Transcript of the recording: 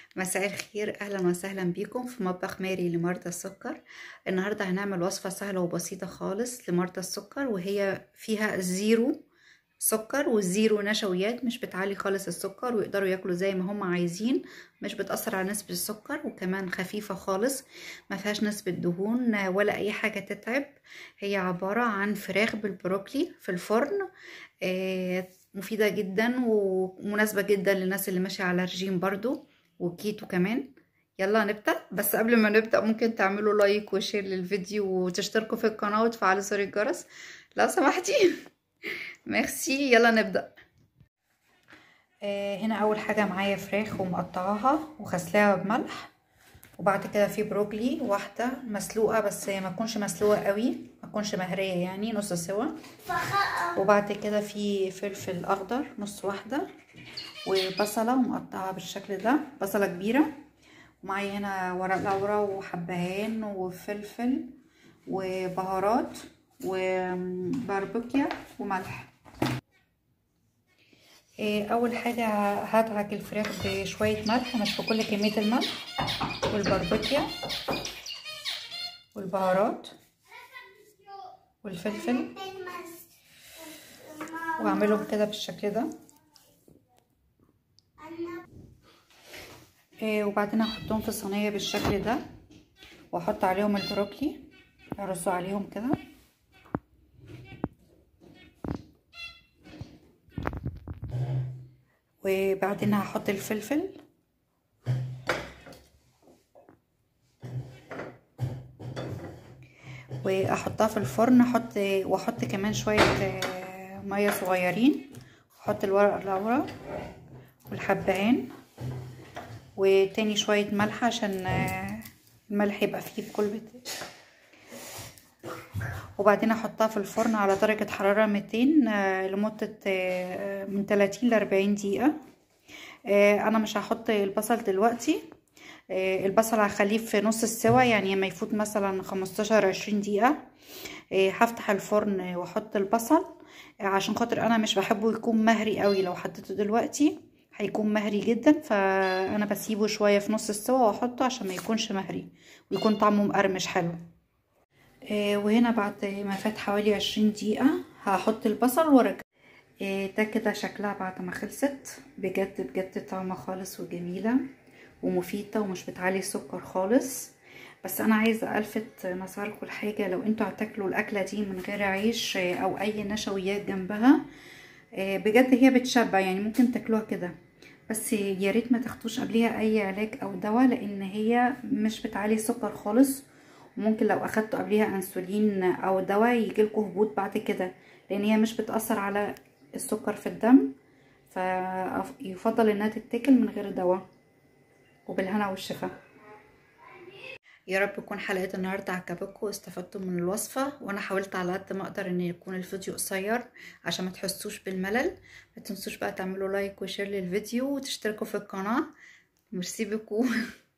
مساء الخير اهلا وسهلا بيكم في مطبخ ماري لمرضى السكر النهارده هنعمل وصفه سهله وبسيطه خالص لمرضى السكر وهي فيها زيرو سكر والزيرو نشويات مش بتعلي خالص السكر ويقدروا ياكلوا زي ما هم عايزين مش بتأثر على نسبة السكر وكمان خفيفة خالص ما فيهاش نسبة دهون ولا أي حاجة تتعب هي عبارة عن فراخ بالبروكلي في الفرن آه مفيدة جدا ومناسبة جدا للناس اللي ماشية على رجيم برضو وكيتو كمان يلا نبدأ بس قبل ما نبدأ ممكن تعملوا لايك وشير للفيديو وتشتركوا في القناة وتفعلوا زر الجرس لو سمحتي ميرسي يلا نبدأ آه هنا أول حاجة معايا فراخ ومقطعاها وغسلاها بملح وبعد كده في بروكلي واحدة مسلوقة بس ما تكونش مسلوقة قوي ما تكونش مهرية يعني نص سوا وبعد كده في فلفل أخضر نص واحدة وبصلة مقطعة بالشكل ده بصلة كبيرة ومعايا هنا ورق لورا وحبهان وفلفل وبهارات وباربيكيا وملح اول حاجة هدعك الفراخ بشوية ملح مش بكل كمية الملح والباربيكيا والبهارات والفلفل واعملهم كده بالشكل ده وبعدين هحطهم في صينية بالشكل ده واحط عليهم البروكلي ارصه عليهم كده وبعدين هحط الفلفل واحطها في الفرن احط واحط كمان شويه ميه صغيرين واحط الورق اللورا والحبهان وتاني شويه ملح عشان الملح يبقى فيه في كل بيت وبعدين احطها في الفرن على درجة حرارة 200 لمدة من 30 ل 40 دقيقة انا مش هحط البصل دلوقتي البصل هخليه في نص السوا يعني ما يفوت مثلا 15 20 دقيقة هفتح الفرن واحط البصل عشان خاطر انا مش بحبه يكون مهري قوي لو حطيته دلوقتي هيكون مهري جدا فانا بسيبه شوية في نص السوا واحطه عشان ما يكونش مهري ويكون طعمه مقرمش حلو وهنا بعد ما فات حوالي عشرين دقيقة هحط البصل وارجع ده كده شكلها بعد ما خلصت بجد بجد طعمها خالص وجميلة ومفيدة ومش بتعلي السكر خالص بس انا عايزة الفت نظركم لحاجة لو انتوا هتاكلوا الاكلة دي من غير عيش او اي نشويات جنبها بجد هي بتشبع يعني ممكن تاكلوها كده بس يا ريت ما تاخدوش قبليها اي علاج او دواء لان هي مش بتعلي السكر خالص ممكن لو اخدتوا قبليها انسولين او دواء يجيلكوا هبوط بعد كده لان هي مش بتاثر على السكر في الدم فيفضل انها تتاكل من غير دواء وبالهنا والشفا يا رب تكون حلقه النهارده عجبتكم واستفدتوا من الوصفه وانا حاولت على قد ما اقدر ان يكون الفيديو قصير عشان ما تحسوش بالملل ما تنسوش بقى تعملوا لايك وشير للفيديو وتشتركوا في القناه ميرسي بكم